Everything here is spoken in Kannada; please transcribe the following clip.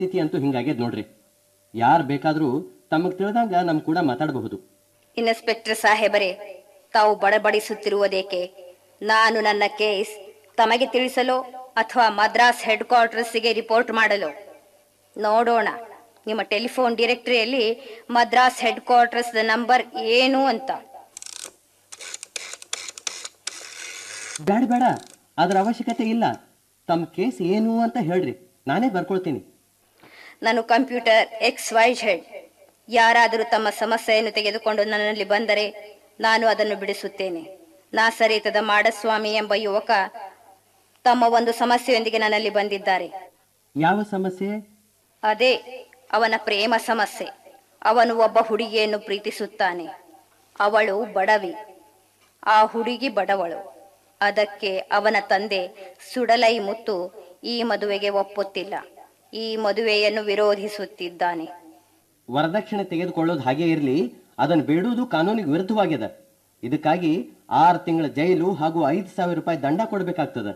ಸ್ಥಿತಿ ಅಂತೂ ಹಿಂಗಾಗ್ಯದ ನೋಡ್ರಿ ಯಾರು ಬೇಕಾದರೂ ತಮಗೆ ತಿಳಿದಂಗ ನಮ್ ಕೂಡ ಮಾತಾಡಬಹುದು ಇನ್ಸ್ಪೆಕ್ಟರ್ ಸಾಹೇಬರೇ ತಾವು ಬಡಬಡಿಸುತ್ತಿರುವುದೇಕೆ ನಾನು ನನ್ನ ಕೇಸ್ ತಮಗೆ ತಿಳಿಸಲು ಅಥವಾ ಮದ್ರಾಸ್ ಹೆಡ್ ಕ್ವಾರ್ಟರ್ಸ್ಗೆ ರಿಪೋರ್ಟ್ ಮಾಡಲು ನೋಡೋಣ ನಿಮ್ಮ ಟೆಲಿಫೋನ್ ಡೈರೆಕ್ಟರಿಯಲ್ಲಿ ಮದ್ರಾಸ್ ಹೆಡ್ ಕ್ವಾರ್ಟರ್ಸ್ ನಂಬರ್ ಏನು ಅಂತ ಬೇಡ ಬೇಡ ಅದರ ಅವಶ್ಯಕತೆ ಇಲ್ಲ ತಮ್ಮ ಕೇಸ್ ಏನು ಅಂತ ಹೇಳ್ರಿ ನಾನೇ ಬರ್ಕೊಳ್ತೀನಿ ನಾನು ಕಂಪ್ಯೂಟರ್ ಎಕ್ಸ್ ವೈ ಝೆಡ್ ಯಾರಾದರೂ ತಮ್ಮ ಸಮಸ್ಯೆಯನ್ನು ತೆಗೆದುಕೊಂಡು ನನ್ನಲ್ಲಿ ಬಂದರೆ ನಾನು ಅದನ್ನು ಬಿಡಿಸುತ್ತೇನೆ ನಾಸರೇತದ ಮಾಡಸ್ವಾಮಿ ಎಂಬ ಯುವಕ ತಮ್ಮ ಒಂದು ಸಮಸ್ಯೆಯೊಂದಿಗೆ ನನ್ನಲ್ಲಿ ಬಂದಿದ್ದಾರೆ ಯಾವ ಸಮಸ್ಯೆ ಅದೇ ಅವನ ಪ್ರೇಮ ಸಮಸ್ಯೆ ಅವನು ಒಬ್ಬ ಹುಡುಗಿಯನ್ನು ಪ್ರೀತಿಸುತ್ತಾನೆ ಅವಳು ಬಡವಿ ಆ ಹುಡುಗಿ ಬಡವಳು ಅದಕ್ಕೆ ಅವನ ತಂದೆ ಸುಡಲೈ ಮುತ್ತು ಈ ಮದುವೆಗೆ ಒಪ್ಪುತ್ತಿಲ್ಲ ಈ ಮದುವೆಯನ್ನು ವಿರೋಧಿಸುತ್ತಿದ್ದಾನೆ ವರದಕ್ಷಿಣೆ ತೆಗೆದುಕೊಳ್ಳೋದು ಹಾಗೆ ಇರಲಿ ಅದನ್ನು ಬೇಡುವುದು ಕಾನೂನಿಗೆ ವಿರುದ್ಧವಾಗ್ಯದ ಇದಕ್ಕಾಗಿ ಆರು ತಿಂಗಳ ಜೈಲು ಹಾಗೂ ಐದು ಸಾವಿರ ರೂಪಾಯಿ ದಂಡ ಕೊಡಬೇಕಾಗ್ತದ